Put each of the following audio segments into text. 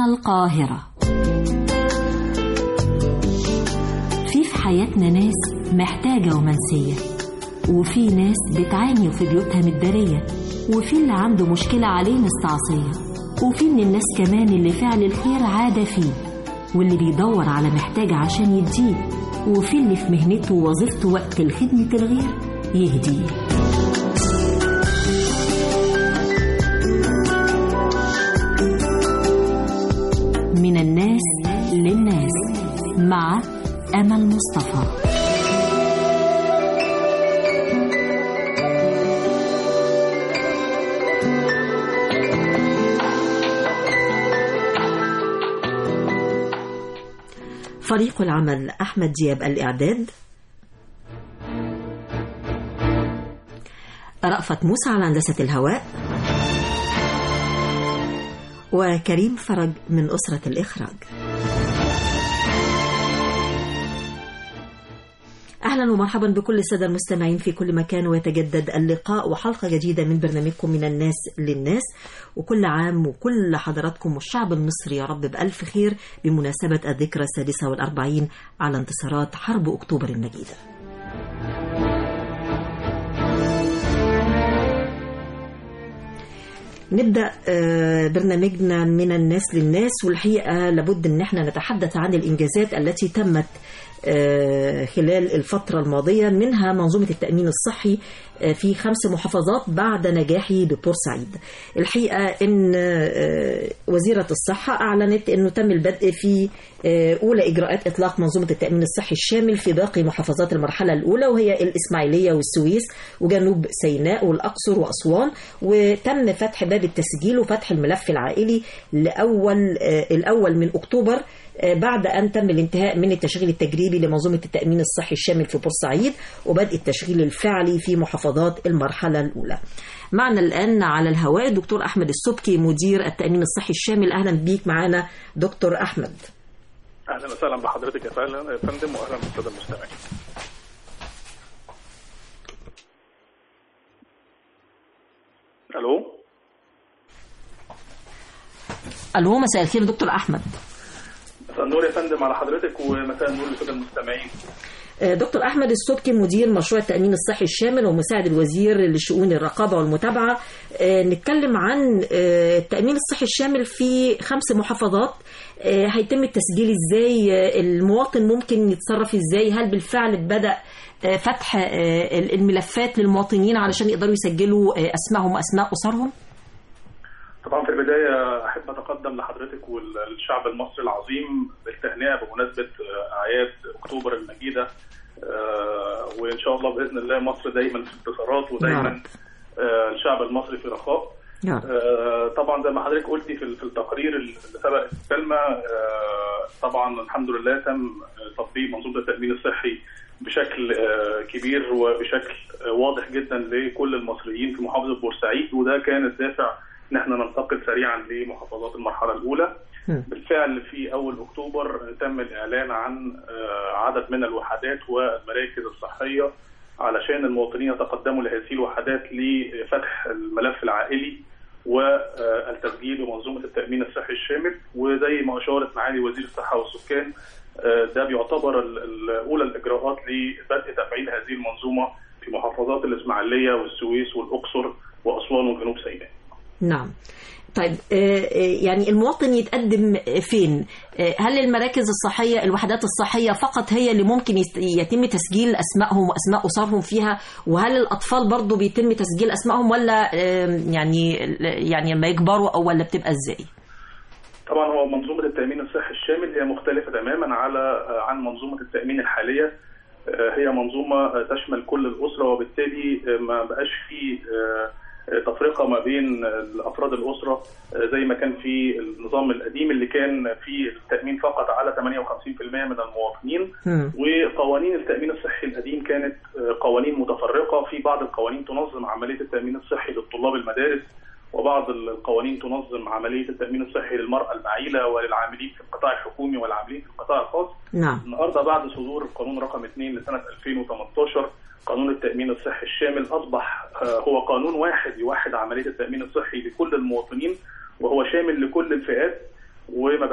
القاهرة في في حياتنا ناس محتاجة ومنسية وفي ناس بتعاني وفي بيوتها متدارية وفي اللي عنده مشكلة عليه مستعصية وفي من الناس كمان اللي فعل الخير عادة فيه واللي بيدور على محتاج عشان يديه وفي اللي في مهنته ووظيفته وقت الخدمة الغير يهديه من الناس للناس مع أمل مصطفى فريق العمل أحمد دياب الإعداد رأفت موسى على هندسة الهواء وكريم فرج من أسرة الإخراج أهلا ومرحبا بكل السادة المستمعين في كل مكان ويتجدد اللقاء وحلقة جديدة من برنامجكم من الناس للناس وكل عام وكل حضراتكم والشعب المصري يا رب بألف خير بمناسبة الذكرى السادسة والأربعين على انتصارات حرب أكتوبر المجيدة نبدأ برنامجنا من الناس للناس والحقيقة لابد أن احنا نتحدث عن الإنجازات التي تمت خلال الفترة الماضية منها منظومة التأمين الصحي في خمس محافظات بعد نجاحه ببورسعيد الحقيقة أن وزيرة الصحة أعلنت أنه تم البدء في أولى إجراءات إطلاق منظومة التأمين الصحي الشامل في باقي محافظات المرحلة الأولى وهي الإسماعيلية والسويس وجنوب سيناء والأقصر وأسوان وتم فتح باب التسجيل وفتح الملف العائلي لأول الأول من أكتوبر بعد أن تم الانتهاء من التشغيل التجريبي لمنظومة التأمين الصحي الشامل في بورسعيد وبدء التشغيل الفعلي في محافظات المرحلة الأولى معنا الآن على الهواء دكتور أحمد السبكي مدير التأمين الصحي الشامل أهلا بيك معنا دكتور أحمد أهلا وسهلا بحضرتك يا فندم وأهلا بالسادة المستمعين ألو ألو مساء الخير دكتور أحمد مساء النور يا فندم على حضرتك ومساء النور لكل المستمعين دكتور احمد السبكي مدير مشروع التامين الصحي الشامل ومساعد الوزير لشؤون الرقابه والمتابعه نتكلم عن التامين الصحي الشامل في خمس محافظات هيتم التسجيل ازاي المواطن ممكن يتصرف ازاي هل بالفعل بدا فتح الملفات للمواطنين علشان يقدروا يسجلوا اسمائهم واسماء اسرهم طبعا في البداية أحب أتقدم لحضرتك والشعب المصري العظيم بالتهنئة بمناسبة أعياد أكتوبر المجيدة وإن شاء الله بإذن الله مصر دايما في انتصارات ودايما الشعب المصري في رخاء طبعا زي ما حضرتك قلتي في التقرير اللي سبق الكلمة طبعا الحمد لله تم تطبيق منظومة التأمين الصحي بشكل كبير وبشكل واضح جدا لكل المصريين في محافظة بورسعيد وده كان الدافع ان احنا ننتقل سريعا لمحافظات المرحله الاولى بالفعل في اول اكتوبر تم الاعلان عن عدد من الوحدات والمراكز الصحيه علشان المواطنين يتقدموا لهذه الوحدات لفتح الملف العائلي والتسجيل بمنظومه التامين الصحي الشامل وزي ما اشارت معالي وزير الصحه والسكان ده بيعتبر اولى الاجراءات لبدء تفعيل هذه المنظومه في محافظات الاسماعيليه والسويس والاقصر واسوان وجنوب سيناء. نعم طيب يعني المواطن يتقدم فين هل المراكز الصحية الوحدات الصحية فقط هي اللي ممكن يتم تسجيل أسمائهم وأسماء أسرهم فيها وهل الأطفال برضو بيتم تسجيل أسمائهم ولا يعني يعني لما يكبروا أو ولا بتبقى إزاي طبعا هو منظومة التأمين الصحي الشامل هي مختلفة تماما على عن منظومة التأمين الحالية هي منظومة تشمل كل الأسرة وبالتالي ما بقاش فيه تفرقه ما بين افراد الاسره زي ما كان في النظام القديم اللي كان فيه التامين فقط على 58% من المواطنين وقوانين التامين الصحي القديم كانت قوانين متفرقه في بعض القوانين تنظم عمليه التامين الصحي للطلاب المدارس وبعض القوانين تنظم عمليه التامين الصحي للمراه المعيله وللعاملين في القطاع الحكومي والعاملين في القطاع الخاص. نعم. النهارده بعد صدور القانون رقم 2 لسنه 2018 قانون التامين الصحي الشامل اصبح هو قانون واحد يوحد عمليه التامين الصحي لكل المواطنين وهو شامل لكل الفئات وما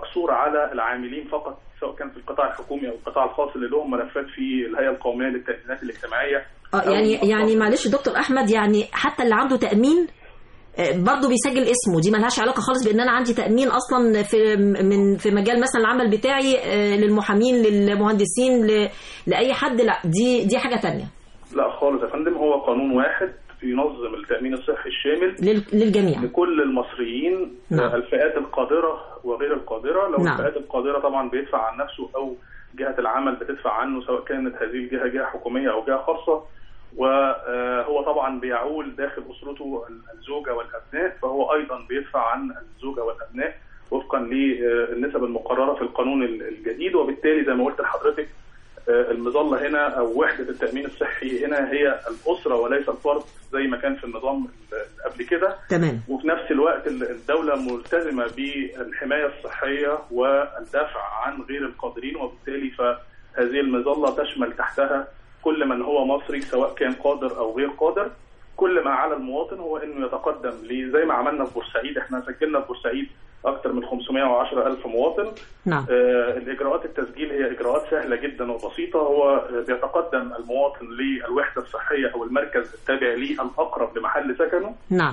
مقصور على العاملين فقط سواء كان في القطاع الحكومي او القطاع الخاص اللي لهم ملفات في الهيئه القوميه للتامينات الاجتماعيه اه أو يعني المنظمات. يعني معلش دكتور احمد يعني حتى اللي عنده تامين آه، برضه بيسجل اسمه دي ملهاش علاقه خالص بان انا عندي تامين اصلا في من في مجال مثلا العمل بتاعي آه، للمحامين للمهندسين ل- لاي حد لا دي دي حاجه تانية لا خالص يا فندم هو قانون واحد ينظم التامين الصحي الشامل لل- للجميع لكل المصريين نعم. آه، الفئات القادرة وغير القادرة لو نعم. الفئات القادرة طبعا بيدفع عن نفسه أو جهة العمل بتدفع عنه سواء كانت هذه الجهة جهة حكومية أو جهة خاصة وهو طبعا بيعول داخل أسرته الزوجة والأبناء فهو أيضا بيدفع عن الزوجة والأبناء وفقا للنسب المقررة في القانون الجديد وبالتالي زي ما قلت لحضرتك آه، المظلة هنا أو وحدة التأمين الصحي هنا هي الأسرة وليس الفرد زي ما كان في النظام اللي قبل كده تمام وفي نفس الوقت ال- الدولة ملتزمة بالحماية الصحية والدفع عن غير القادرين وبالتالي فهذه المظلة تشمل تحتها كل من هو مصري سواء كان قادر أو غير قادر كل ما على المواطن هو انه يتقدم ليه زي ما عملنا في بورسعيد احنا سجلنا في بورسعيد اكثر من 510 الف مواطن نعم آه، الاجراءات التسجيل هي اجراءات سهله جدا وبسيطه هو آه، بيتقدم المواطن للوحده الصحيه او المركز التابع ليه الاقرب لمحل سكنه نعم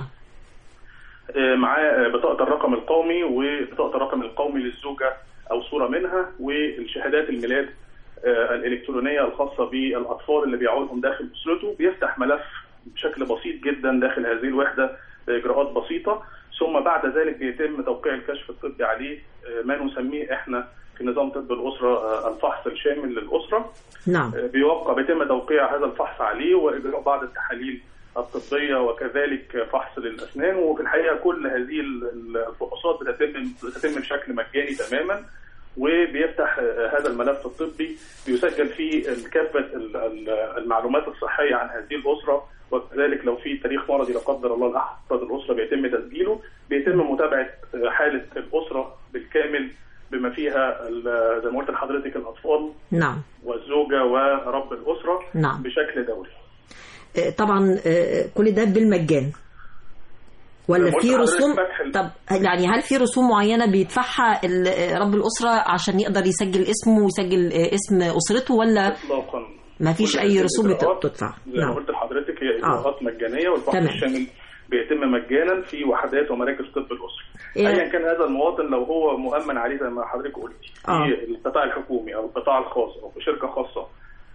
آه، معاه آه، بطاقه الرقم القومي وبطاقه الرقم القومي للزوجه او صوره منها والشهادات الميلاد آه، الالكترونيه الخاصه بالاطفال اللي بيعولهم داخل اسرته بيفتح ملف بشكل بسيط جدا داخل هذه الوحده باجراءات بسيطه ثم بعد ذلك بيتم توقيع الكشف الطبي عليه آه، ما نسميه احنا في نظام طب الاسره آه، الفحص الشامل للاسره نعم بيوقع بيتم توقيع هذا الفحص عليه واجراء بعض التحاليل الطبيه وكذلك فحص للاسنان وفي الحقيقه كل هذه ال- الفحوصات بتتم بتتم بشكل مجاني تماما وبيفتح هذا الملف الطبي بيسجل فيه كافه ال- ال- المعلومات الصحيه عن هذه الاسره وكذلك لو في تاريخ مرضي لا قدر الله لاحد افراد الاسره بيتم تسجيله بيتم متابعه حاله الاسره بالكامل بما فيها ال- زي ما قلت لحضرتك الاطفال نعم والزوجة ورب الأسرة نعم. بشكل دوري آه، طبعا آه، كل ده بالمجان ولا زي ما قلت في لحضرتك رسوم فتح ال- طب يعني هل في رسوم معينه بيدفعها ال- آه، رب الاسره عشان يقدر يسجل اسمه ويسجل آه، اسم اسرته ولا إطلاقا ما فيش كل اي هذه رسوم بت- الإجراءات بتدفع زي ما نعم قلت لحضرتك هي إجراءات مجانية والفحص تمام. الشامل بيتم مجانا في وحدات ومراكز طب الأسرة إيه. أيا كان هذا المواطن لو هو مؤمن عليه زي ما حضرتك قلتي آه. في القطاع الحكومي أو القطاع الخاص أو في شركة خاصة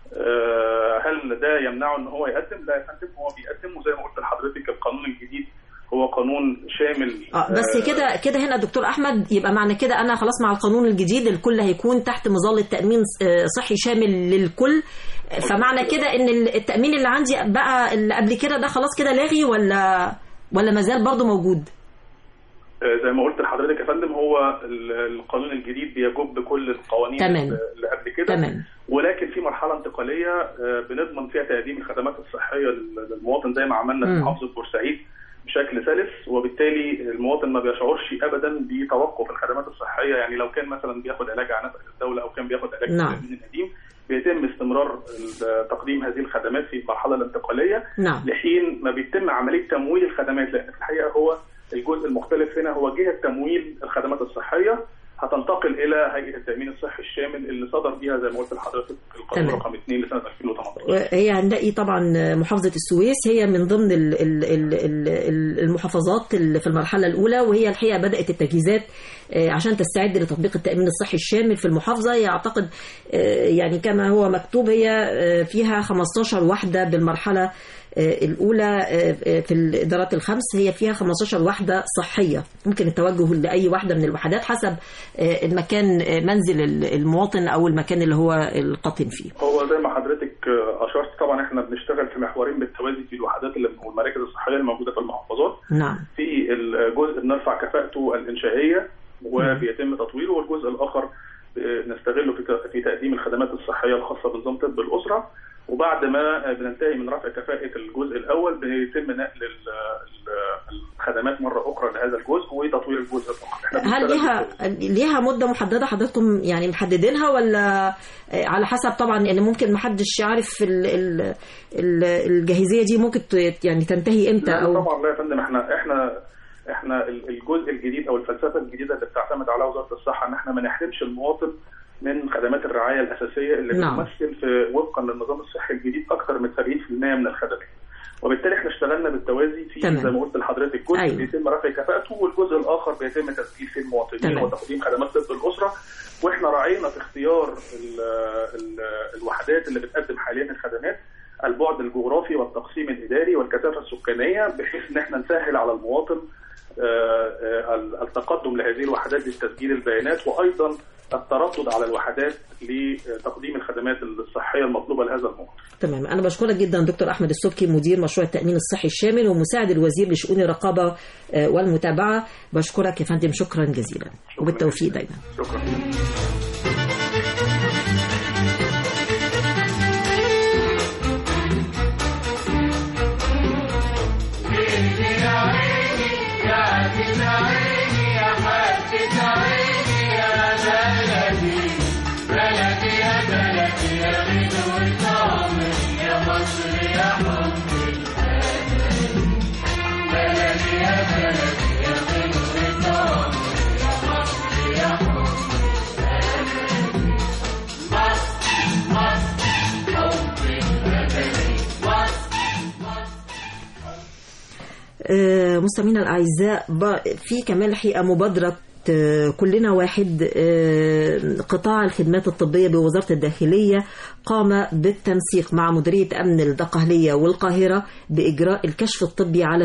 آه، هل ده يمنعه ان هو يقدم؟ لا يا فندم هو بيقدم وزي ما قلت لحضرتك القانون الجديد هو قانون شامل اه بس آه، كده كده هنا دكتور احمد يبقى معنى كده انا خلاص مع القانون الجديد الكل هيكون تحت مظله تامين آه، صحي شامل للكل فمعنى كده ان التامين اللي عندي بقى اللي قبل كده ده خلاص كده لاغي ولا ولا مازال برضه موجود آه، زي ما قلت لحضرتك يا فندم هو ال- القانون الجديد بيجب كل القوانين تمام. اللي قبل كده تمام ولكن في مرحله انتقاليه آه، بنضمن فيها تقديم الخدمات الصحيه لل- للمواطن زي ما عملنا في مم. محافظه بورسعيد بشكل سلس وبالتالي المواطن ما بيشعرش ابدا بتوقف الخدمات الصحيه يعني لو كان مثلا بياخد علاج على نفقه الدوله او كان بياخد علاج في نعم. التامين القديم بيتم استمرار ال- تقديم هذه الخدمات في المرحله الانتقاليه نعم لحين ما بيتم عمليه تمويل الخدمات لان في الحقيقه هو الجزء المختلف هنا هو جهه تمويل الخدمات الصحيه هتنتقل الى هيئه التامين الصحي الشامل اللي صدر بيها زي ما قلت لحضرتك القانون تمام. رقم 2 لسنه 2018 هي هنلاقي طبعا محافظة السويس هي من ضمن ال- ال- ال- ال- المحافظات اللي في المرحلة الأولى وهي الحقيقة بدأت التجهيزات آه، عشان تستعد لتطبيق التأمين الصحي الشامل في المحافظة هي أعتقد آه، يعني كما هو مكتوب هي آه، فيها 15 وحدة بالمرحلة آه، الأولى آه، آه، في الإدارات الخمس هي فيها 15 وحدة صحية ممكن التوجه لأي واحدة من الوحدات حسب آه، المكان آه، منزل المواطن أو المكان اللي هو القاطن فيه هو زي ما حضرتك آه، اشرت طبعا احنا بنشتغل في محورين بالتوازي في الوحدات اللي والمراكز الصحيه الموجوده في المحافظات نعم في الجزء بنرفع كفاءته الانشائيه وبيتم تطويره والجزء الاخر آه، نستغله في ت- في تقديم الخدمات الصحيه الخاصه بنظام طب الاسره وبعد ما بننتهي من رفع كفاءه الجزء الاول بيتم نقل ال- ال- الخدمات مره اخرى لهذا الجزء وتطوير الجزء الاخر إحنا هل بنشتغل ليها بالتوازي. ليها مده محدده حضراتكم يعني محددينها ولا آه، على حسب طبعا ان ممكن محدش يعرف ال- ال- ال- الجاهزيه دي ممكن ت- يعني تنتهي امتى لا او طبعا لا يا فندم احنا احنا احنا ال- الجزء الجديد او الفلسفه الجديده اللي بتعتمد على وزاره الصحه ان احنا ما نحرمش المواطن من خدمات الرعايه الاساسيه اللي نعم. بتمثل في وفقا للنظام الصحي الجديد اكثر من 70% من الخدمات. وبالتالي احنا اشتغلنا بالتوازي في تمام. زي ما قلت لحضرتك جزء أيوة. بيتم رفع كفاءته والجزء الاخر بيتم تسجيل فيه المواطنين تمام. وتقديم خدمات طب الاسره واحنا راعينا في اختيار ال ال الوحدات اللي بتقدم حاليا الخدمات البعد الجغرافي والتقسيم الاداري والكثافه السكانيه بحيث ان احنا نسهل على المواطن آه، آه، التقدم لهذه الوحدات لتسجيل البيانات وايضا التردد على الوحدات لتقديم الخدمات الصحيه المطلوبه لهذا المواطن. تمام أنا بشكرك جدا دكتور أحمد السبكي مدير مشروع التأمين الصحي الشامل ومساعد الوزير لشؤون الرقابة آه، والمتابعة بشكرك يا فندم شكرا جزيلا شكراً وبالتوفيق جزيلاً. دايما شكرا. آه، مستمعينا الاعزاء ب- في كمان الحقيقه مبادره آه، كلنا واحد آه، قطاع الخدمات الطبيه بوزاره الداخليه قام بالتنسيق مع مديريه امن الدقهليه والقاهره باجراء الكشف الطبي على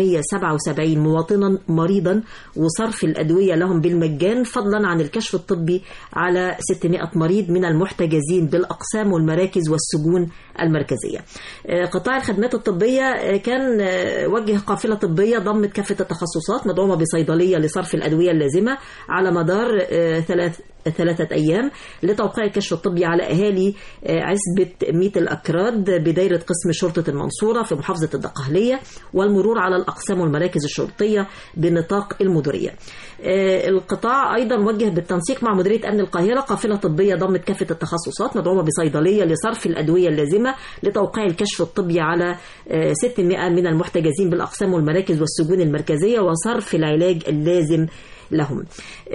777 مواطنا مريضا وصرف الادويه لهم بالمجان فضلا عن الكشف الطبي على 600 مريض من المحتجزين بالاقسام والمراكز والسجون المركزيه. آه، قطاع الخدمات الطبيه آه، كان آه، وجه قافله طبيه ضمت كافه التخصصات مدعومه بصيدليه لصرف الادويه اللازمه على مدار آه، ثلاث ثلاثة أيام لتوقيع الكشف الطبي على أهالي آه، عزبة ميت الأكراد بدايرة قسم شرطة المنصورة في محافظة الدقهلية والمرور على الأقسام والمراكز الشرطية بنطاق المديرية آه، القطاع أيضا وجه بالتنسيق مع مديرية أمن القاهرة قافلة طبية ضمت كافة التخصصات مدعومة بصيدلية لصرف الأدوية اللازمة لتوقيع الكشف الطبي على آه، 600 من المحتجزين بالأقسام والمراكز والسجون المركزية وصرف العلاج اللازم لهم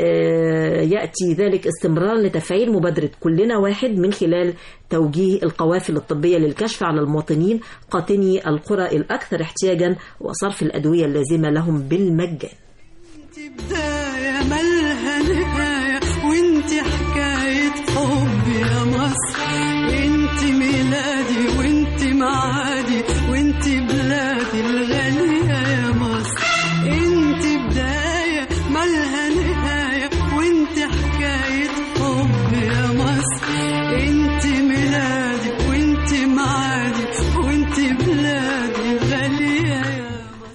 آه، يأتي ذلك استمرارا لتفعيل مبادرة كلنا واحد من خلال توجيه القوافل الطبية للكشف على المواطنين قاطني القرى الأكثر احتياجا وصرف الأدوية اللازمة لهم بالمجان انت بداية ملها نهاية وانت حكاية حب يا مصر انت ميلادي وانت معادي وانت بلادي الغالية يا مصر انت بداية ملها نهاية وانت حكاية حب يا مصر انت ميلادي وانت معادي وانت بلادي الغالية يا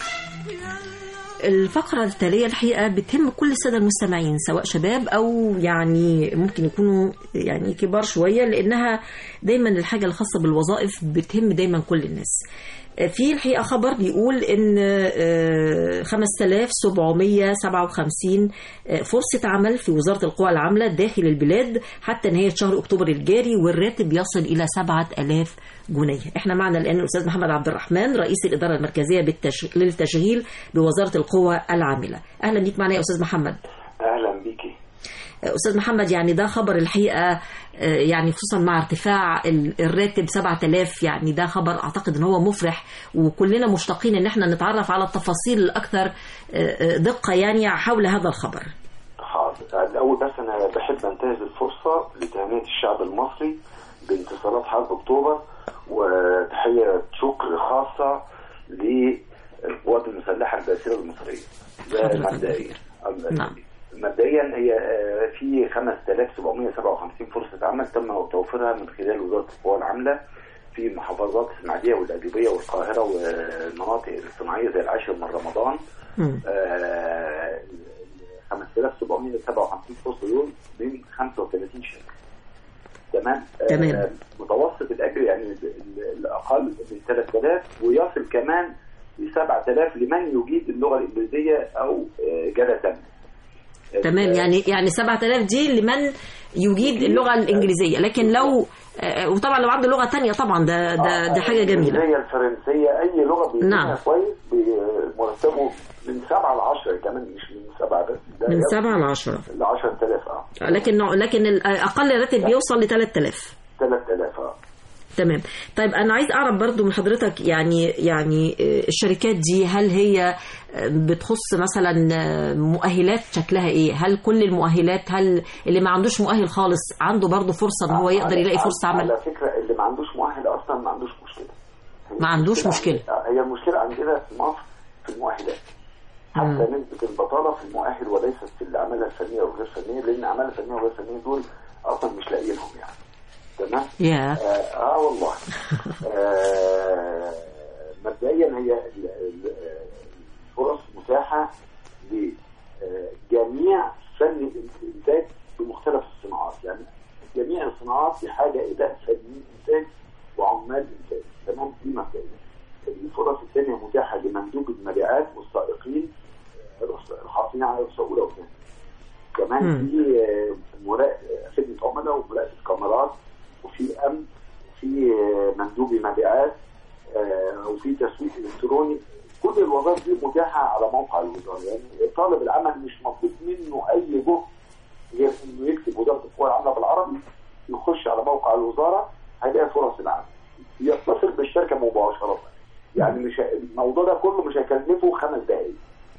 الفقرة التالية الحقيقة بتهم كل السادة المستمعين سواء شباب أو يعني ممكن يكونوا يعني كبار شوية لأنها دايما الحاجة الخاصة بالوظائف بتهم دايما كل الناس في الحقيقة خبر بيقول إن آه، 5757 آه، فرصة عمل في وزارة القوى العاملة داخل البلاد حتى نهاية شهر أكتوبر الجاري والراتب يصل إلى 7000 جنيه احنا معنا الآن الأستاذ محمد عبد الرحمن رئيس الإدارة المركزية بالتش... للتشغيل بوزارة القوى العاملة أهلا بيك معنا يا أستاذ محمد اهلا بيكي استاذ محمد يعني ده خبر الحقيقه آه، يعني خصوصا مع ارتفاع ال- الراتب 7000 يعني ده خبر اعتقد ان هو مفرح وكلنا مشتاقين ان احنا نتعرف على التفاصيل الاكثر آه، آه، دقه يعني حول هذا الخبر حاضر الاول بس انا بحب انتهز الفرصه لتهنئه الشعب المصري بانتصارات حرب اكتوبر وتحيه شكر خاصه للقوات المسلحه الباسله المصريه ده حضرتك. مبدئيا نعم. مبدئيا هي آه، في 5757 فرصه عمل تم توفيرها من خلال وزاره القوى العامله في محافظات الاسماعيليه والقليوبيه والقاهره والمناطق الصناعيه زي العاشر من رمضان مم. آه، 5757 فرصه دول من 35 شركه تمام آه، تمام. متوسط الاجر يعني ال- ال- الاقل من 3000 ويصل كمان ل 7000 لمن يجيد اللغه الانجليزيه او آه، جاده تامه تمام يعني يعني 7000 دي لمن يجيد اللغه الانجليزيه لكن لو آه، وطبعا لو عنده لغه تانية طبعا ده ده دي حاجه جميله الإنجليزية الفرنسية أي لغة بيفهمها نعم. كويس بي- مرتبه من سبعة لعشرة كمان مش من سبعة بس ده من 7 ل 10 ل 10000 اه لكن لكن الاقل راتب بيوصل ل 3000 3000 اه تمام طيب انا عايز اعرف برضو من حضرتك يعني يعني آه، الشركات دي هل هي آه، بتخص مثلا آه، مؤهلات شكلها ايه هل كل المؤهلات هل اللي ما عندوش مؤهل خالص عنده برضو فرصه ان هو يقدر يلاقي فرصه عمل على فكرة اللي ما عندوش مؤهل أصلا ما عندوش مشكلة هي ما عندوش المشكلة مشكلة. عند- هي المشكلة عندنا في مصر في المؤهلات حتى نسبة البطالة في المؤهل وليست في الأعمال الفنية والغير فنية لأن الأعمال الفنية والغير فنية دول أصلا مش لاقيينهم يعني تمام؟ يا آه, اه والله آه مبدئيا هي ال- ال- الفرص متاحه لجميع فن الانتاج بمختلف الصناعات يعني جميع الصناعات في حاجه الى فنيين انتاج وعمال انتاج تمام دي مبدئيا الفرص الثانيه متاحه لمندوب المبيعات والسائقين آه، رخصة- الحاصلين على رخصه اولى وثانيه كمان مم. في آه، مراقبه خدمه عملاء ومراقبه كاميرات وفي امن وفي آه، مندوبي مبيعات آه، وفي تسويق الكتروني كل الوظائف دي متاحه على موقع الوزاره يعني طالب العمل مش مطلوب منه اي جهد غير انه يكتب وزاره القوى العامله بالعربي يخش على موقع الوزاره هيلاقي فرص العمل يتصل بالشركه مباشره يعني مش ه- الموضوع ده كله مش هيكلفه خمس دقائق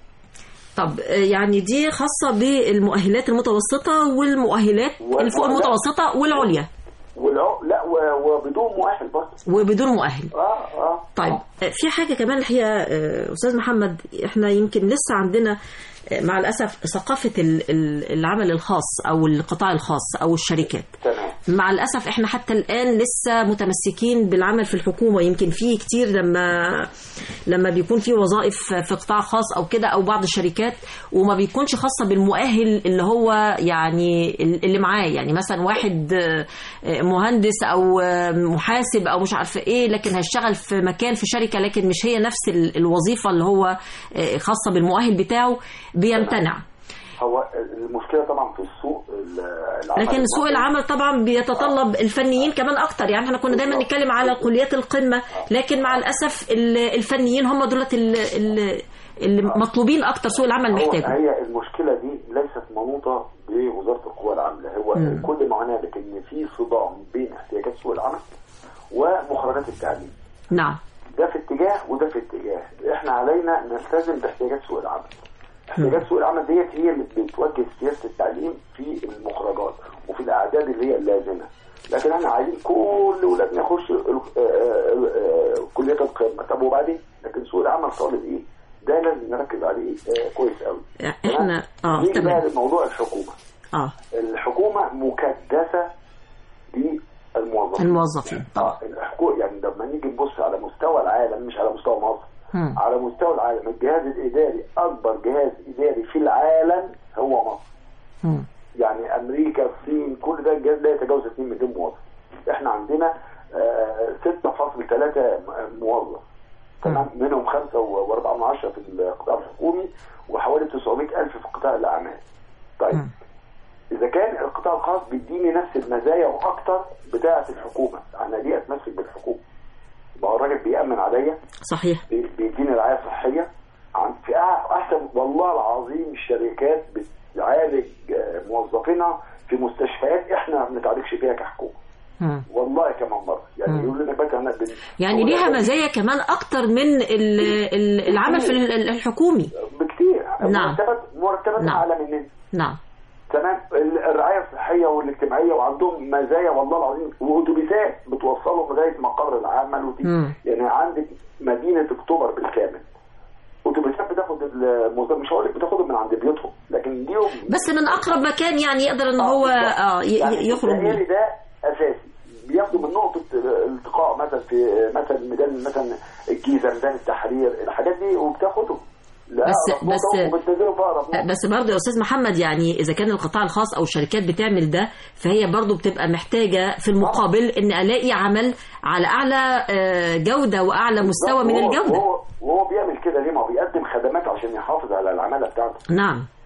طب آه، يعني دي خاصه بالمؤهلات المتوسطه والمؤهلات الفوق والمؤهلات. المتوسطه والعليا والعو... لا و... وبدون مؤهل برضه وبدون مؤهل اه اه طيب آه. في حاجة كمان الحقيقة آه، أستاذ محمد إحنا يمكن لسه عندنا آه، مع الأسف ثقافة ال- ال- العمل الخاص أو القطاع الخاص أو الشركات تمام مع الأسف إحنا حتى الآن لسه متمسكين بالعمل في الحكومة يمكن في كتير لما لما بيكون في وظائف في قطاع خاص أو كده أو بعض الشركات وما بيكونش خاصة بالمؤهل اللي هو يعني اللي معاه يعني مثلا واحد آه، آه، مهندس أو آه، محاسب أو مش عارفة إيه لكن هيشتغل في مكان في شركة لكن مش هي نفس ال- الوظيفة اللي هو آه، خاصة بالمؤهل بتاعه بيمتنع هو المشكله طبعا في السوق ال- العمل لكن سوق المصري. العمل طبعا بيتطلب الفنيين كمان اكتر يعني احنا كنا دايما نتكلم على كليات القمه لكن مع الاسف ال- الفنيين هم دولت ال- ال- اللي مطلوبين اكتر سوق العمل هو محتاجه هي المشكله دي ليست منوطه بوزاره القوى العامله هو مم. كل معناه لك ان في صدام بين احتياجات سوق العمل ومخرجات التعليم نعم ده في اتجاه وده في اتجاه احنا علينا نلتزم باحتياجات سوق العمل احتياجات سوق العمل ديت هي اللي بتوجه سياسه التعليم في المخرجات وفي الاعداد اللي هي اللازمه لكن احنا عايزين كل ولادنا يخشوا ال- آه، آه، آه، كليات القمه طب وبعدين لكن سوق العمل طالب ايه ده لازم نركز عليه آه، كويس قوي احنا اه نيجي بقى تمام لموضوع الحكومه اه الحكومه مكدسه بالموظفين الموظفين طبعا اه الحكومه يعني لما نيجي نبص على مستوى العالم مش على مستوى مصر مم. على مستوى العالم الجهاز الاداري اكبر جهاز اداري في العالم هو مصر مم. يعني امريكا الصين كل ده الجهاز لا يتجاوز 2 مليون موظف احنا عندنا آه 6.3 موظف تمام منهم 5 و4 من عشرة في القطاع الحكومي وحوالي 900 ألف في قطاع الأعمال طيب مم. إذا كان القطاع الخاص بيديني نفس المزايا وأكتر بتاعة الحكومة أنا ليه أتمسك بالحكومة؟ ما هو الراجل بيأمن عليا صحيح بي- بيديني رعايه صحيه عن في أح- احسن والله العظيم الشركات بتعالج آه، موظفينها في مستشفيات احنا ما بنتعالجش فيها كحكومه مم. والله كمان مره يعني مم. يقول لنا بقى احنا بن... يعني هو ليها ده مزايا كمان اكتر من ال- ال- العمل في ال- الحكومي بكتير نعم. مرتبات مرتبات نعم. اعلى مننا نعم تمام ال- الرعايه الصحيه والاجتماعيه وعندهم مزايا والله العظيم واتوبيسات بتوصلهم لغايه مقر العمل ودي مم. يعني عندك مدينه اكتوبر بالكامل اتوبيسات بتاخد الموظف مش هقول لك بتاخدهم من عند بيوتهم لكن ليهم بس من اقرب مكان يعني يقدر ان هو اه ي- يعني يخرج الدائري بيه ده اساسي بياخدوا من نقطه التقاء مثلا في مثلا ميدان مثلا الجيزه ميدان التحرير الحاجات دي وبتاخده لا بس- أقرب نقطة بس- وبتنزلوا في اقرب نقطة. بس برضه يا استاذ محمد يعني اذا كان القطاع الخاص او الشركات بتعمل ده فهي برضه بتبقى محتاجه في المقابل ان الاقي عمل على اعلى آه، جوده واعلى مستوى من وهو- الجوده وهو وهو بيعمل كده ليه ما هو بيقدم خدمات عشان يحافظ على العماله بتاعته نعم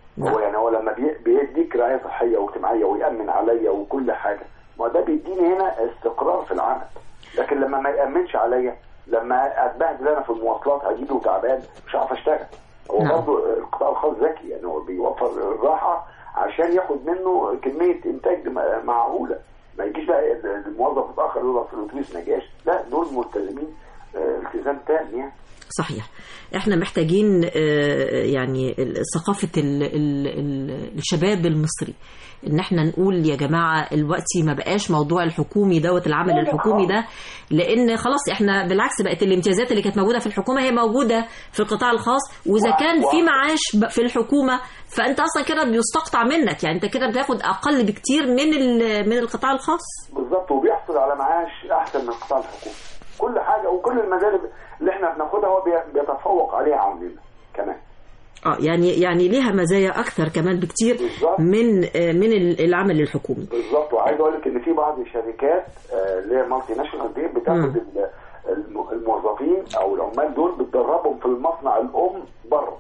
نعم. هو يعني هو لما بي- بيديك رعايه صحيه واجتماعيه ويامن عليا وكل حاجه ما ده بيديني هنا استقرار في العمل لكن لما ما يامنش عليا لما اتبهدل انا في المواصلات اجيبه وتعبان مش هعرف اشتغل هو نعم. برضه القطاع الخاص ذكي يعني هو بيوفر الراحه عشان ياخد منه كميه انتاج م- معقوله ما يجيش بقى الموظف متاخر يقول في الاتوبيس ما جاش لا دول ملتزمين آه، التزام تام يعني صحيح احنا محتاجين آه، يعني ال- ثقافة ال- ال- ال- الشباب المصري ان احنا نقول يا جماعة الوقت ما بقاش موضوع الحكومي دوت العمل لا، الحكومي خلاص. ده لان خلاص احنا بالعكس بقت الامتيازات اللي كانت موجودة في الحكومة هي موجودة في القطاع الخاص واذا وع- كان في وع- معاش ب- في الحكومة فانت اصلا كده بيستقطع منك يعني انت كده بتاخد اقل بكتير من ال- من القطاع الخاص بالظبط وبيحصل على معاش احسن من القطاع الحكومي كل حاجه وكل المجال اللي احنا بناخدها هو بي- بيتفوق عليها عننا كمان اه يعني يعني ليها مزايا اكثر كمان بكتير بالظبط. من آه، من العمل الحكومي بالظبط وعايز اقول لك ان في بعض الشركات آه، اللي هي مالتي ناشونال دي مم. بتاخد ال- الم- الموظفين او العمال دول بتدربهم في المصنع الام بره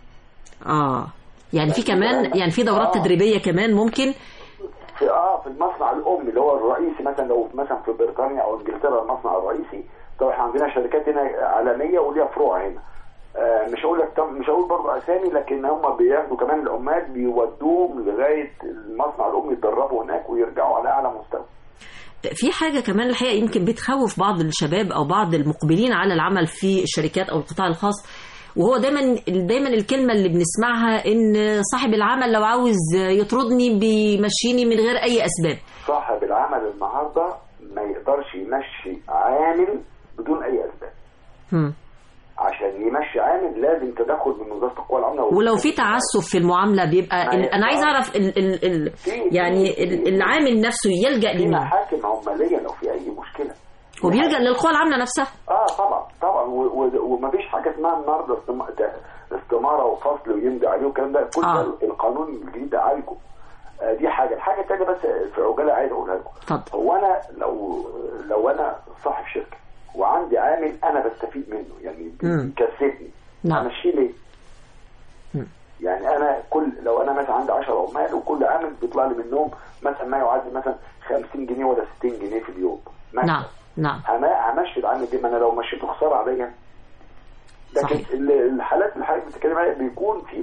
اه يعني في كمان يعني في دورات آه. تدريبيه كمان ممكن في اه في المصنع الام اللي هو الرئيسي مثلا لو مثلا في بريطانيا او انجلترا المصنع الرئيسي طبعا احنا عندنا شركات هنا عالميه وليها فروع هنا آه مش هقول لك طب مش هقول برضه اسامي لكن هم بياخدوا كمان العمال بيودوهم لغايه المصنع الام يتدربوا هناك ويرجعوا على اعلى مستوى في حاجه كمان الحقيقه يمكن بتخوف بعض الشباب او بعض المقبلين على العمل في الشركات او القطاع الخاص وهو دايما دايما الكلمه اللي بنسمعها ان صاحب العمل لو عاوز يطردني بيمشيني من غير اي اسباب صاحب العمل النهارده ما يقدرش يمشي عامل بدون اي اسباب هم. عشان يمشي عامل لازم تدخل من وزاره القوى العامله ولو في تعسف في المعامله بيبقى ال- انا عايز اعرف ال ال ال يعني ال- العامل نفسه يلجا في لمين محاكم عماليه لو في اي مشكله وبيلجا للقوى العامله نفسها اه طبعا طبعا و- و- ومفيش حاجه اسمها النهارده استم- ده- استماره وفصل ويمضي عليه والكلام ده كل آه. ده القانون الجديد ده عالجه آه دي حاجه الحاجه الثانيه بس في عجاله عايز اقولها لكم اتفضل هو انا لو لو انا صاحب شركه وعندي عامل انا بستفيد منه يعني مم. بيكسبني نعم. امشيه ليه؟ مم. يعني انا كل لو انا مثلا عندي 10 عمال وكل عامل بيطلع لي منهم مثلا ما يعادل مثلا 50 جنيه ولا 60 جنيه في اليوم مثلا. نعم نعم هما- همشي العامل دي ما انا لو مشيته خساره عليا لكن صحيح. ال- الحالات اللي حضرتك بتتكلم عليها بيكون في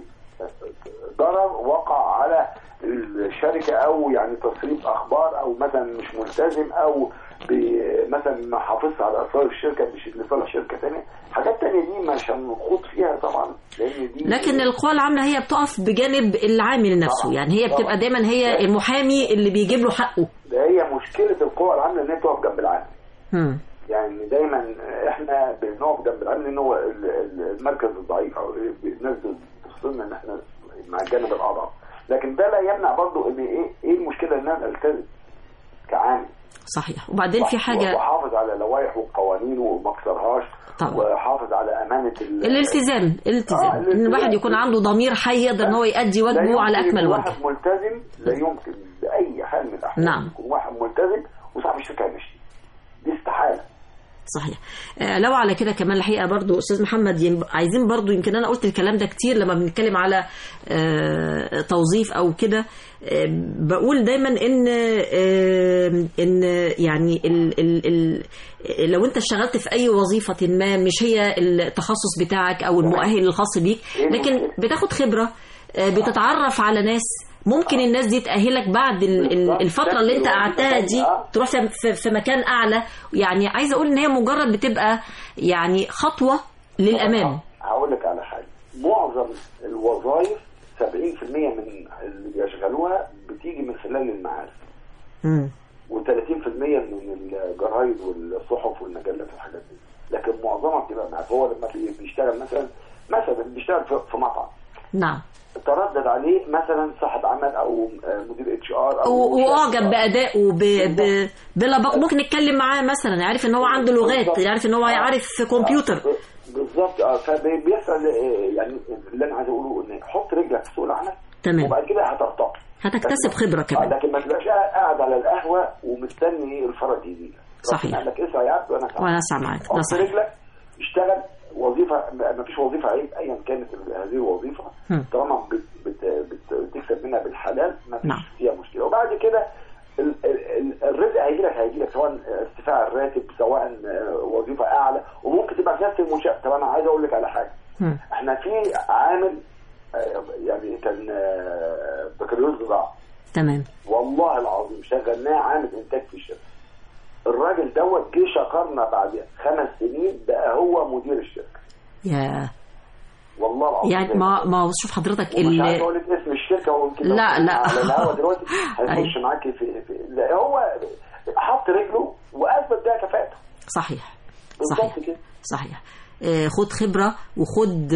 ضرر وقع على الشركه او يعني تصريف اخبار او مثلا مش ملتزم او بي- مثلا ما حافظش على اسرار الشركه مش لصالح شركه ثانيه حاجات ثانيه دي مش هنخوض فيها طبعا لان دي لكن القوى العامله هي بتقف بجانب العامل نفسه طبعا. يعني هي بتبقى طبعا. دايما هي المحامي اللي بيجيب له حقه ده هي مشكله القوى العامله ان هي تقف جنب العامل هم. يعني دايما احنا بنقف جنب العامل ان هو ال- ال- المركز الضعيف او الناس بتصلنا ان احنا مع الجانب الاضعف لكن ده لا يمنع برضو ان ايه ايه المشكله ان انا التزم كعامل صحيح وبعدين في حاجه وحافظ على لوائح وقوانين وما اكسرهاش طبعا. وحافظ على امانه ال- الالتزام الالتزام آه، ان الالتزام. الواحد يكون عنده ضمير حي يقدر ان هو يؤدي لا واجبه يمكن على يكون اكمل واحد وجه ملتزم لا يمكن باي حال من الاحوال نعم. يكون واحد ملتزم وصاحب الشركه يمشي دي استحاله صحيح آه، لو على كده كمان الحقيقه برضو استاذ محمد يم- عايزين برضو يمكن انا قلت الكلام ده كتير لما بنتكلم على آه، توظيف او كده آه، بقول دايما ان آه، ان يعني ال ال ال لو انت اشتغلت في اي وظيفه ما مش هي التخصص بتاعك او المؤهل الخاص بيك لكن بتاخد خبره آه، بتتعرف على ناس ممكن الناس دي تأهلك بعد ال- ال- الفترة اللي انت قعدتها دي تروح في- في- في مكان أعلى يعني عايزة أقول إن هي مجرد بتبقى يعني خطوة للأمام هقول لك على حاجه معظم الوظائف 70% من اللي بيشغلوها بتيجي من خلال المعارف مم. و30% من الجرايد والصحف والمجلات والحاجات دي لكن معظمها بتبقى معارف هو لما بي- بيشتغل مثلا مثلا بيشتغل في في مطعم نعم تردد عليه مثلا صاحب عمل او آه، مدير اتش ار و- واعجب بادائه ب- ب- بلبق ممكن يتكلم معاه مثلا يعرف ان هو عنده لغات يعرف ان هو يعرف كمبيوتر ب- بالظبط اه فبيحصل آه، يعني اللي انا عايز اقوله ان حط رجلك في سوق العمل تمام وبعد كده هترتقي هتكتسب خبرة آه، كمان لكن ما تبقاش قاعد على القهوه ومستني الفرج يجي صحيح. قال لك اسعى يا عبد وانا وانا اسعى معاك ده حط صحيح رجلك اشتغل وظيفه ما فيش وظيفه عيب ايا كانت هذه الوظيفه هم. طالما بت بت بت بتكسب منها بالحلال ما فيش نعم. فيها مشكله وبعد كده ال- ال- ال- الرزق هيجي لك هيجي لك سواء ارتفاع الراتب سواء آه، وظيفه اعلى وممكن تبقى في نفس المنشاه طب انا عايز اقول لك على حاجه هم. احنا في عامل آه، يعني كان آه، بكالوريوس زراعه تمام والله العظيم شغلناه عامل انتاج في الشركه الراجل دوت جه شكرنا بعد خمس سنين بقى هو مدير الشركه يا والله العظيم يعني ما ما شوف حضرتك مش عايز ال... اقول لك اسم الشركه ويمكن لو لا، كنا لا. على الهوا دلوقتي هيخش أيوة. معاكي في, في لا هو حط رجله واثبت بيها كفاءته صحيح بالظبط صحيح كده صحيح آه، خد خبرة وخد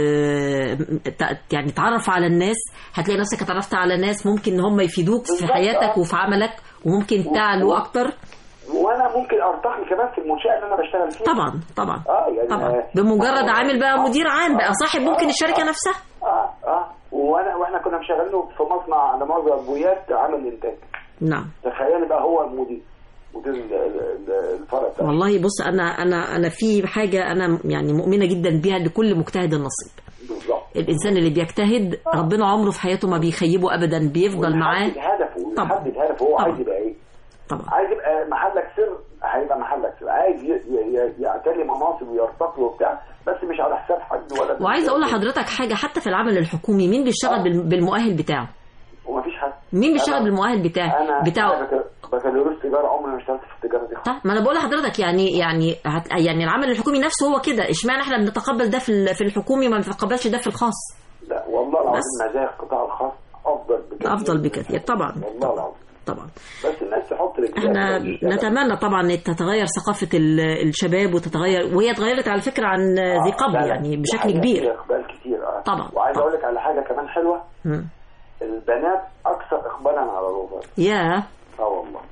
آه، ت- يعني تعرف على الناس هتلاقي نفسك اتعرفت على ناس ممكن ان هم يفيدوك في بالظبط، حياتك آه. وفي عملك وممكن تعلو اكتر وانا ممكن ارتقي كمان في المنشاه اللي انا بشتغل فيها طبعا طبعا اه يعني طبعا آه، بمجرد آه، عامل بقى آه، مدير عام بقى صاحب ممكن آه، الشركة آه. نفسها اه اه وانا واحنا كنا مشغلينه في مصنع نماذج بويات عامل انتاج نعم تخيل بقى هو المدير مدير ال- ال- ال- الفرع بتاعه والله بص انا انا انا في حاجة انا يعني مؤمنة جدا بيها لكل مجتهد النصيب بالظبط الانسان اللي بيجتهد ربنا عمره في حياته ما بيخيبه ابدا بيفضل معاه ويحدد هدفه طبعا. ويحدد هدفه هو طبعا. عايز يبقى ايه طبعا عايز يبقى محلك سر هيبقى محلك سر عايز ي- ي- ي- يعتلي مناصب ويرتقي وبتاع بس مش على حساب حد ولا وعايز اقول لحضرتك حاجه حتى في العمل الحكومي مين بيشتغل بال- بالمؤهل بتاعه ومفيش حد مين بيشتغل أنا- بالمؤهل بتاعه انا بتاعه أنا بك- بكالوريوس تجاره عمري ما اشتغلت في التجاره دي طيب ما انا بقول لحضرتك يعني يعني هت يعني العمل الحكومي نفسه هو كده اشمعنى احنا بنتقبل ده في ال- في الحكومي وما بنتقبلش ده في الخاص لا والله العظيم بس. مزايا القطاع الخاص افضل بكثير افضل بكثير طبعا والله طبعا العظيم طبعا بس الناس تحط رجلها احنا كده وتشتغل. نتمنى طبعا ان تتغير ثقافه ال- الشباب وتتغير وهي اتغيرت على فكره عن ذي آه، قبل لا، لا، يعني دي بشكل حقيقة، كبير فيها اقبال كتير آه. طبعا، وعايز طبعا. اقول لك على حاجه كمان حلوه مم. البنات اكثر اقبالا على الوظائف يا اه والله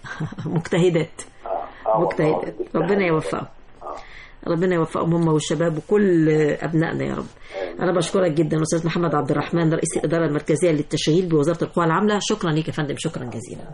مجتهدات اه اه والله مجتهدات العظيم. ربنا يوفقهم آه. ربنا يوفقهم هم والشباب وكل ابنائنا يا رب انا بشكرك جدا استاذ محمد عبد الرحمن رئيس الاداره المركزيه للتشغيل بوزاره القوى العامله شكرا ليك يا فندم شكرا جزيلا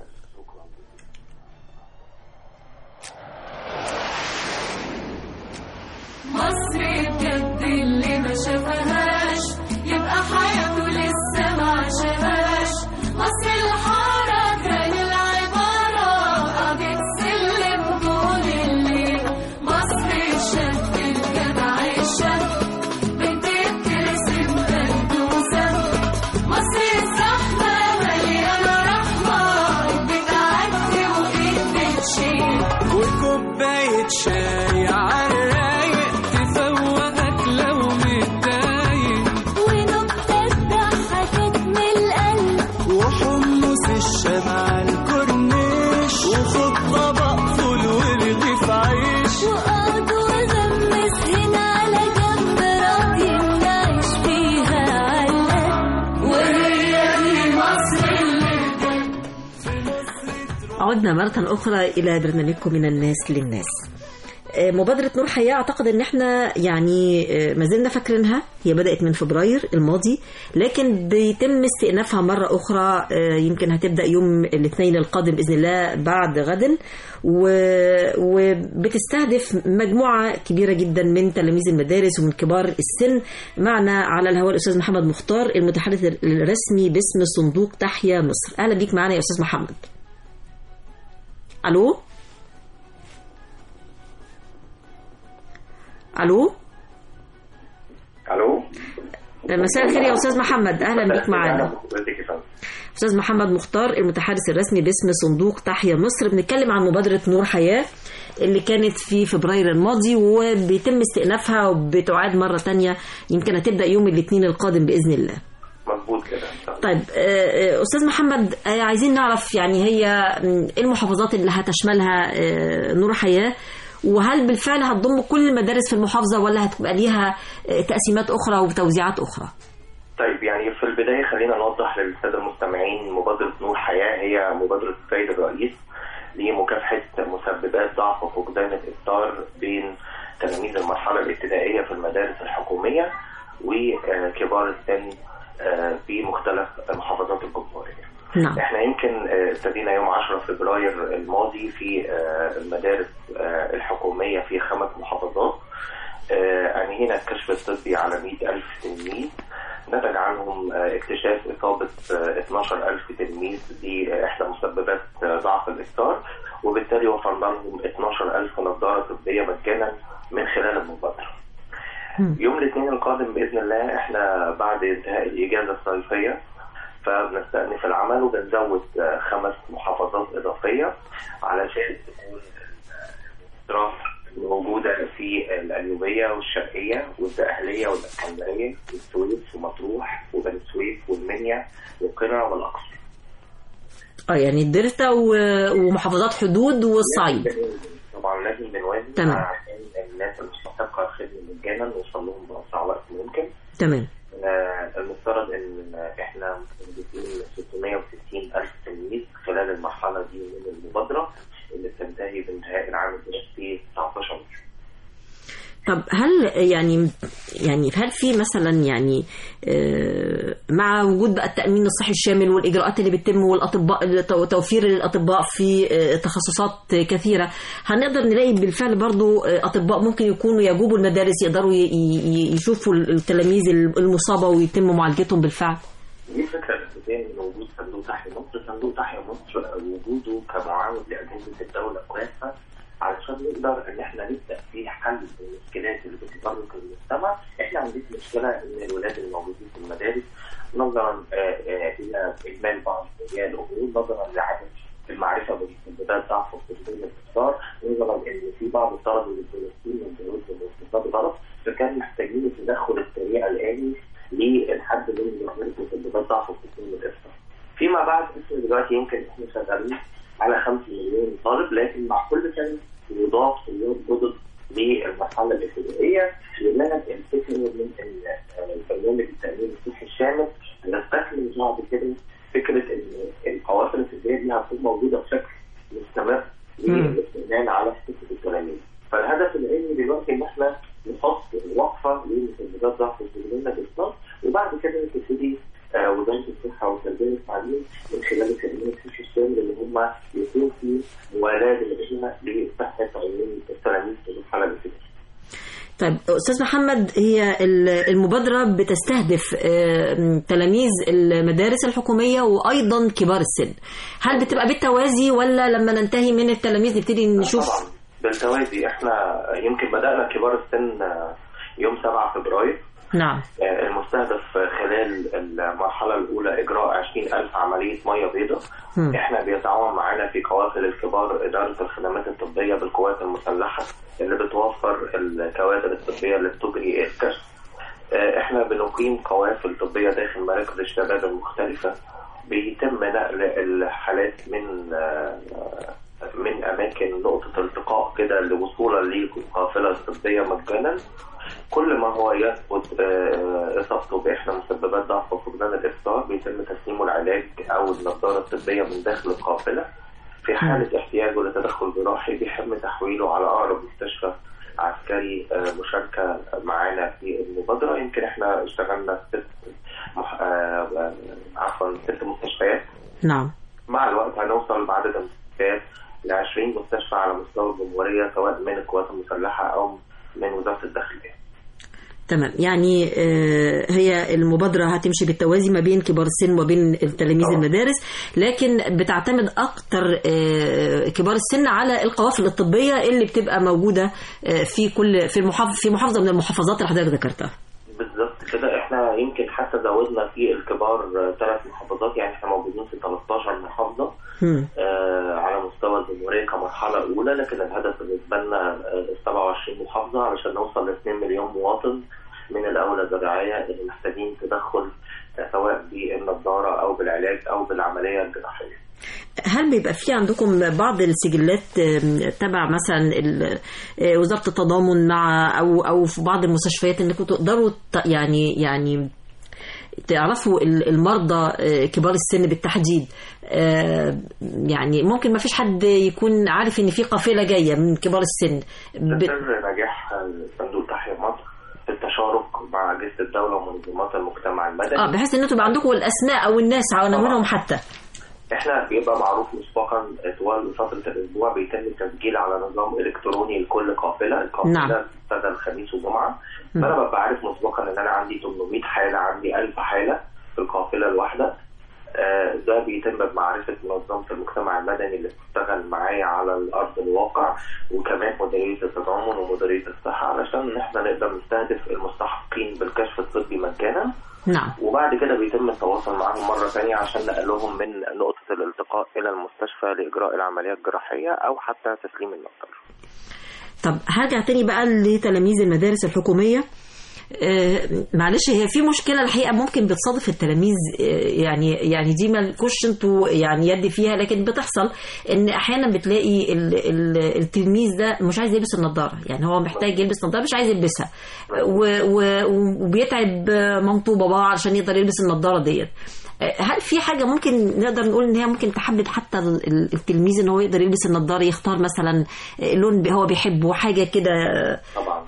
مصر بجد اللي ما شافهاش يبقى حياته لسه ما عاشهاش مصر الحركة للعبارة قضية سلم طول الليل مصر الشاب الجدع الشاب بتبتسم بلدوسة مصر الزحمة مليانة رحمة بتعدي وإيد بتشيل وكوباية شاي عالرايق تفوقك لو متضايق ونكتة ضحكت من القلب وحمص الشمع على الكورنيش وخد طبق فول ورغيف عيش وقعد وغمس هنا على جنب راضي نعيش فيها علقة وهي دي مصر اللي عدنا مرة أخرى إلى برنامجكم من الناس للناس آه، مبادرة نور حياة أعتقد إن إحنا يعني آه، ما زلنا فاكرينها هي بدأت من فبراير الماضي لكن بيتم استئنافها مرة أخرى آه، يمكن هتبدأ يوم الاثنين القادم بإذن الله بعد غد و- وبتستهدف مجموعة كبيرة جدا من تلاميذ المدارس ومن كبار السن معنا على الهواء الأستاذ محمد مختار المتحدث الرسمي باسم صندوق تحيا مصر أهلا بيك معنا يا أستاذ محمد الو الو الو مساء الخير يا استاذ محمد اهلا بيك معانا حضرتك يا فندم استاذ محمد مختار المتحدث الرسمي باسم صندوق تحيا مصر بنتكلم عن مبادره نور حياه اللي كانت في فبراير الماضي وبيتم استئنافها وبتعاد مره تانية يمكن هتبدا يوم الاثنين القادم باذن الله مظبوط كده طيب آه، آه، استاذ محمد آه، عايزين نعرف يعني هي م، ايه المحافظات اللي هتشملها آه، نور حياه وهل بالفعل هتضم كل المدارس في المحافظه ولا هتبقى ليها آه، تقسيمات اخرى وتوزيعات اخرى؟ طيب يعني في البداية خلينا نوضح للسادة المستمعين مبادرة نور حياة هي مبادرة السيد الرئيس لمكافحة مسببات ضعف وفقدان الإفطار بين تلاميذ المرحلة الابتدائية في المدارس الحكومية وكبار السن آه، في مختلف محافظات الجمهورية. نعم احنا يمكن آه، ابتدينا يوم 10 فبراير الماضي في آه، المدارس آه، الحكومية في خمس محافظات آه، أنهينا الكشف الطبي على 100 ألف تلميذ نتج عنهم آه، اكتشاف إصابة آه، 12 ألف تلميذ بإحدى مسببات آه، ضعف الإفطار وبالتالي وفرنا لهم 12 ألف نظارة طبية مجانا من خلال المبادرة يوم الاثنين القادم باذن الله احنا بعد انتهاء الاجازه الصيفيه فبنستأنف العمل وبنزود آه، خمس محافظات اضافيه علشان تكون الاسراف موجوده في القليوبيه والشرقيه والدقهليه والاسكندريه والسويس ومطروح وبني سويف والمنيا وقنا والاقصر. اه يعني الدلتا و- ومحافظات حدود والصعيد طبعا لازم بنوازن تمام. عشان الناس المستحقه الخدمه مجانا نوصل لهم باسرع وقت ممكن. تمام آه، المفترض ان احنا مستهدفين 660 الف تلميذ خلال المرحله دي من المبادره اللي بتنتهي بانتهاء العام الدراسي 19 مصر. طب هل يعني يعني هل في مثلا يعني آه، مع وجود بقى التأمين الصحي الشامل والإجراءات اللي بتتم والأطباء توفير الأطباء في آه، تخصصات كثيرة هنقدر نلاقي بالفعل برضو آه، أطباء ممكن يكونوا يجوبوا المدارس يقدروا ي- ي- يشوفوا التلاميذ المصابة ويتم معالجتهم بالفعل دي الفكره الاساسيه من وجود صندوق تحيا مصر، صندوق تحيا مصر وجوده كمعاون لاجهزه الدوله كويسه علشان نقدر ان احنا نبدا في حل المشكلات اللي بتتطرق المجتمع، احنا عندنا مشكله ان الولاد الموجودين في المدارس نظرا آه، آه، الى اهمال بعض اولياء الامور، نظرا لعدم المعرفه بمسببات ضعف وخصوصيه الاستفسار، نظرا ان في بعض الطلبه اللي بيدرسون من دروس المؤسسات غلط، فكان محتاجين التدخل السريع الاني للحد من ظاهره مسببات ضعف وخصوصيه الاستفسار. فيما بعد احنا دلوقتي يمكن احنا شغالين على 5 مليون طالب لكن مع كل سنه يضاف طلاب جدد للمرحله الابتدائيه لانها الفكره من ال- آه، البرنامج التامين الصحي الشامل نستكمل بعد كده فكره ان القوافل الابتدائيه دي هتكون موجوده بشكل مستمر للاستئذان على فكره التلاميذ. فالهدف العلمي دلوقتي ان احنا نحط وقفه لمسببات ضعف السجنين بالاطلاق وبعد كده تبتدي آه، وزاره الصحه والتربيه والتعليم من خلال الكلمات الصحي الشامل اللي هم يكون في موالاه للعلم لصحه عيون التلاميذ في المرحله الابتدائيه. طيب استاذ محمد هي ال- المبادره بتستهدف آه، تلاميذ المدارس الحكوميه وايضا كبار السن هل بتبقى بالتوازي ولا لما ننتهي من التلاميذ نبتدي نشوف طبعا بالتوازي احنا يمكن بدانا كبار السن آه، يوم 7 فبراير نعم آه، المستهدف خلال المرحلة الأولى إجراء 20000 عملية مية بيضاء مم. إحنا بيتعاون معانا في قوافل الكبار إدارة الخدمات الطبية بالقوات المسلحة اللي بتوفر الكوادر الطبية اللي بتجري الكشف آه، إحنا بنقيم قوافل طبية داخل مراكز الشباب المختلفة بيتم نقل الحالات من آه، من أماكن نقطة التقاء كده لوصولا للقافلة الطبية مجانا كل ما هو يثبت آه، اصابته باحدى مسببات ضعف وفقدان الافطار بيتم تسليمه العلاج او النظاره الطبيه من داخل القافله في حاله احتياجه لتدخل جراحي بيتم تحويله على اقرب مستشفى عسكري آه، مشاركه معانا في المبادره يمكن احنا اشتغلنا في ست مح... آه، آه، عفوا ست مستشفيات نعم مع الوقت هنوصل بعدد المستشفيات ل 20 مستشفى على مستوى الجمهوريه سواء من القوات المسلحه او من وزاره الداخليه تمام يعني آه، هي المبادرة هتمشي بالتوازي ما بين كبار السن وبين تلاميذ آه. المدارس لكن بتعتمد أكتر آه، كبار السن على القوافل الطبية اللي بتبقى موجودة آه، في كل في المحافظ في محافظة من المحافظات اللي حضرتك ذكرتها بالظبط كده احنا يمكن حتى زودنا في الكبار ثلاث محافظات يعني احنا موجودين في 13 محافظه مم. آه على مستوى الجمهوريه كمرحله اولى لكن الهدف بالنسبه لنا آه 27 محافظه علشان نوصل ل 2 مليون مواطن من الاولى بالرعايه اللي محتاجين تدخل آه، سواء بالنظاره او بالعلاج او بالعمليه الجراحيه. هل بيبقى في عندكم بعض السجلات آم، تبع مثلا ال- آه، وزارة التضامن مع أو أو في بعض المستشفيات إنكم تقدروا ت- يعني يعني تعرفوا ال- المرضى آه، كبار السن بالتحديد آه، يعني ممكن ما فيش حد يكون عارف ان في قافله جايه من كبار السن ده ب... سر نجاح آه، صندوق تحيا مصر في التشارك مع اجهزه الدوله ومنظمات المجتمع المدني اه بحيث ان انتوا يبقى عندكم الاسماء او الناس عناوينهم حتى احنا بيبقى معروف مسبقا طوال فتره الاسبوع بيتم التسجيل على نظام الكتروني لكل قافله القافله نعم. بتبتدى الخميس وجمعه مم. فانا ببقى عارف مسبقا ان انا عندي 800 حاله عندي 1000 حاله في القافله الواحده آه، ده بيتم بمعرفة منظمة المجتمع المدني اللي بتشتغل معايا على الأرض الواقع وكمان مديرية التضامن ومديرية الصحة علشان إن إحنا نقدر نستهدف المستحقين بالكشف الطبي مجانا نعم وبعد كده بيتم التواصل معاهم مرة ثانية عشان نقلهم من نقطة الالتقاء إلى المستشفى لإجراء العملية الجراحية أو حتى تسليم النقر طب هرجع تاني بقى لتلاميذ المدارس الحكومية آه، معلش هي في مشكله الحقيقه ممكن بتصادف التلاميذ آه، يعني يعني دي مالكوش انتوا يعني يد فيها لكن بتحصل ان احيانا بتلاقي ال ال التلميذ ده مش عايز يلبس النضاره يعني هو محتاج يلبس نضاره مش عايز يلبسها و- و- وبيتعب مامته وباباه علشان يقدر يلبس النضاره ديت آه، هل في حاجه ممكن نقدر نقول ان هي ممكن تحبب حتى ال- ال- التلميذ ان هو يقدر يلبس النضاره يختار مثلا لون هو بيحبه حاجه كده طبعا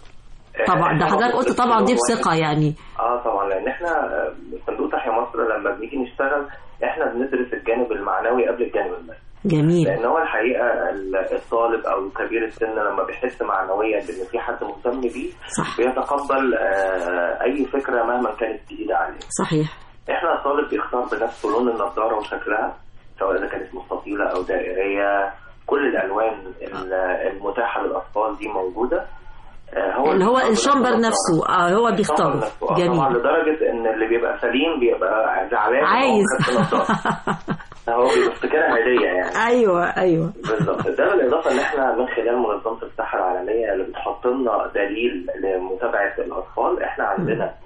طبعا ده إحنا حضرتك قلت طبعا دي واحد. بثقه يعني اه طبعا لان احنا آه، صندوق تحيا مصر لما بنيجي نشتغل احنا بندرس الجانب المعنوي قبل الجانب المادي جميل لان هو الحقيقه ال- الطالب او كبير السن لما بيحس معنويا بان في حد مهتم بيه صح بيتقبل آه، اي فكره مهما كانت جديده عليه صحيح احنا الطالب بيختار بنفسه لون النضاره وشكلها سواء اذا كانت مستطيله او دائريه كل الالوان ال- المتاحه للاطفال دي موجوده آه، هو اللي هو بيختار الشامبر بنفسه نفسه اه هو الشامبر بيختاره نفسه. آه، طبعا جميل لدرجه ان اللي بيبقى سليم بيبقى زعلان إن هو عايز خد نضارة. هو بيفتكرها هديه يعني ايوه ايوه بالظبط ده بالاضافه ان احنا من خلال منظمه الصحه العالميه اللي بتحط لنا دليل لمتابعه الاطفال احنا عندنا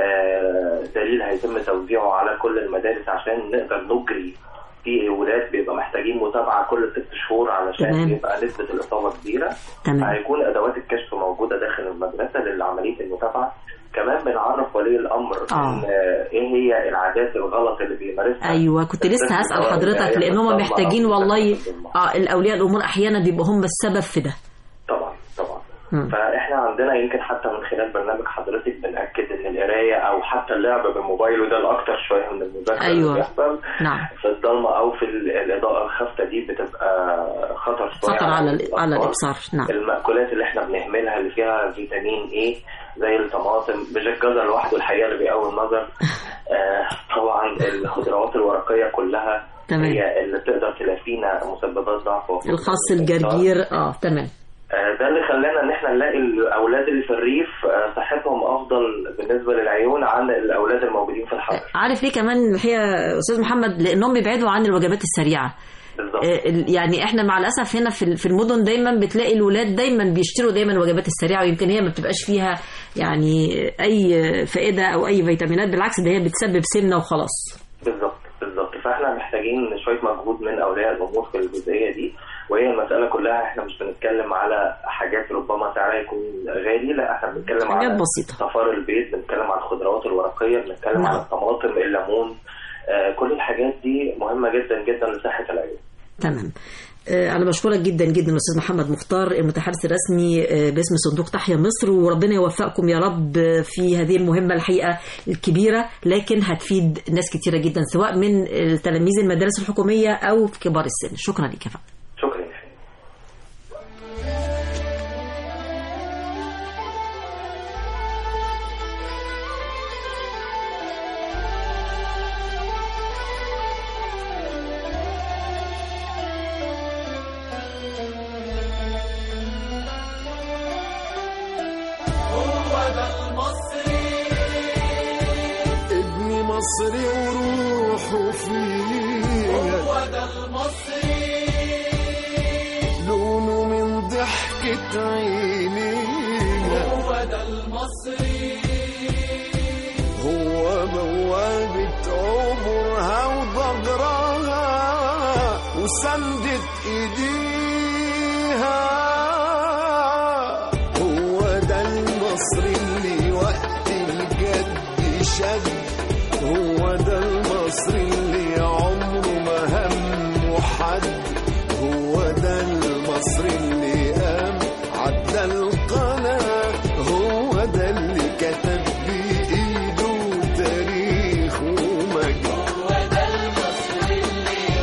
آه، دليل هيتم توزيعه على كل المدارس عشان نقدر نجري في ولاد بيبقى محتاجين متابعه كل ست شهور علشان تمام. يبقى نسبه الاصابه كبيره تمام هيكون ادوات الكشف موجوده داخل المدرسه لعمليه المتابعه كمان بنعرف ولي الامر آه. ان آه، ايه هي العادات الغلط اللي بيمارسها ايوه كنت لسه الطفل هسال سواء حضرتك هي لان هم بالضمة محتاجين أو والله بالضمة. اه الاولياء الامور احيانا بيبقوا هم السبب في ده طبعا طبعا مم. فاحنا عندنا يمكن حتى من خلال برنامج حضرتك بناكد ان القرايه او حتى اللعب بالموبايل وده الاكثر شويه من المذاكره أيوة. اللي بيحصل نعم في الضلمه او في ال- الاضاءه الخافته دي بتبقى خطر شويه خطر على ال- الأطفال. على الابصار نعم المأكولات اللي احنا بنهملها اللي فيها فيتامين ايه زي الطماطم مش الجزر لوحده الحقيقه اللي بيقوي النظر آه طبعا الخضروات الورقيه كلها تمام. هي اللي تقدر تلافينا مسببات ضعف وفقر الخاص الإنسان. الجرجير اه تمام آه، ده اللي خلانا ان احنا نلاقي الاولاد اللي في الريف آه، صحتهم افضل بالنسبه للعيون عن الاولاد الموجودين في الحضر عارف ليه كمان الحقيقه استاذ محمد لانهم بيبعدوا عن الوجبات السريعه بالظبط آه، ال- يعني احنا مع الاسف هنا في ال- في المدن دايما بتلاقي الولاد دايما بيشتروا دايما الوجبات السريعه ويمكن هي ما بتبقاش فيها يعني اي فائده او اي فيتامينات بالعكس ده هي بتسبب سمنه وخلاص بالظبط بالظبط فاحنا محتاجين شويه مجهود من اولياء الامور في الجزئيه دي وهي المساله كلها احنا مش بنتكلم على حاجات ربما سعرها يكون غالي لا احنا بنتكلم حاجات على بسيطه صفار البيت بنتكلم على الخضروات الورقيه بنتكلم نعم. على الطماطم الليمون آه، كل الحاجات دي مهمه جدا جدا لصحه العيون تمام آه، أنا بشكرك جدا جدا أستاذ محمد مختار المتحدث الرسمي آه، باسم صندوق تحيا مصر وربنا يوفقكم يا رب آه، في هذه المهمة الحقيقة الكبيرة لكن هتفيد ناس كتيرة جدا سواء من آه، تلاميذ المدارس الحكومية أو في كبار السن شكرا لك يا فندم شكرا يا فندم. ابني مصري وروحه فيه هو ده المصري لونه من ضحكة عينينا هو ده المصري هو بوابة عبرها وضجرها وسندت ايديها هو ده المصري اللي وقت الجد شد هو ده المصري اللي عمره ما همه حد هو ده المصري اللي قام عدى القناة هو ده اللي كتب بإيده تاريخ ومجد هو ده المصري اللي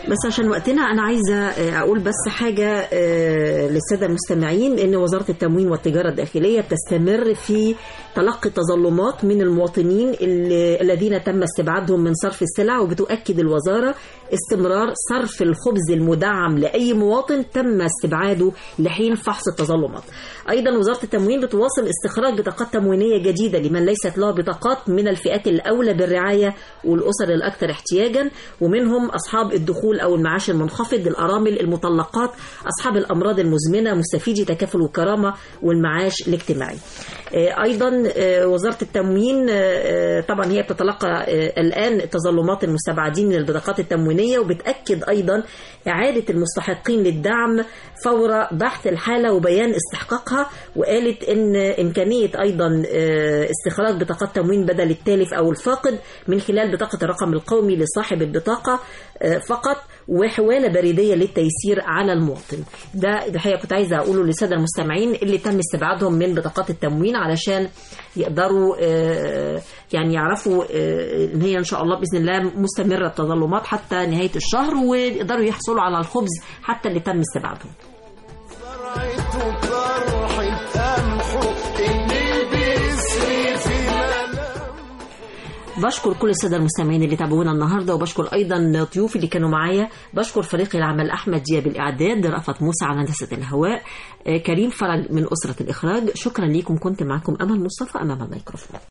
بس عشان وقتنا انا عايزه آه، اقول بس حاجه آه، للساده المستمعين ان وزاره التموين والتجاره الداخليه بتستمر في تلقي تظلمات من المواطنين اللي- الذين تم استبعادهم من صرف السلع وبتؤكد الوزاره استمرار صرف الخبز المدعم لاي مواطن تم استبعاده لحين فحص التظلمات. ايضا وزاره التموين بتواصل استخراج بطاقات تموينيه جديده لمن ليست له بطاقات من الفئات الاولى بالرعايه والاسر الاكثر احتياجا ومنهم اصحاب الدخول او المعاش المنخفض الارامل المطلقات اصحاب الامراض المزمنه مستفيدي تكافل وكرامه والمعاش الاجتماعي. آه، ايضا آه، وزاره التموين آه، آه، طبعا هي بتتلقى آه، الان تظلمات المستبعدين من البطاقات التموينيه وبتاكد ايضا اعاده المستحقين للدعم فور بحث الحاله وبيان استحقاقها وقالت ان امكانيه ايضا آه، استخراج بطاقات تموين بدل التالف او الفاقد من خلال بطاقه الرقم القومي لصاحب البطاقه آه، فقط وحواله بريديه للتيسير على المواطن ده الحقيقه كنت عايزه اقوله للساده المستمعين اللي تم استبعادهم من بطاقات التموين علشان يقدروا آه، يعني يعرفوا آه، ان هي ان شاء الله باذن الله مستمره التظلمات حتى نهايه الشهر ويقدروا يحصلوا على الخبز حتى اللي تم استبعادهم زرعت طرحة قمحه اللي بيسري في ملام بشكر كل الساده المستمعين اللي تابعونا النهارده وبشكر ايضا ضيوفي اللي كانوا معايا بشكر فريق العمل احمد دياب الاعداد رأفت موسى على هندسه الهواء آه، كريم فرج من اسره الاخراج شكرا ليكم كنت معكم امل مصطفى امام الميكروفون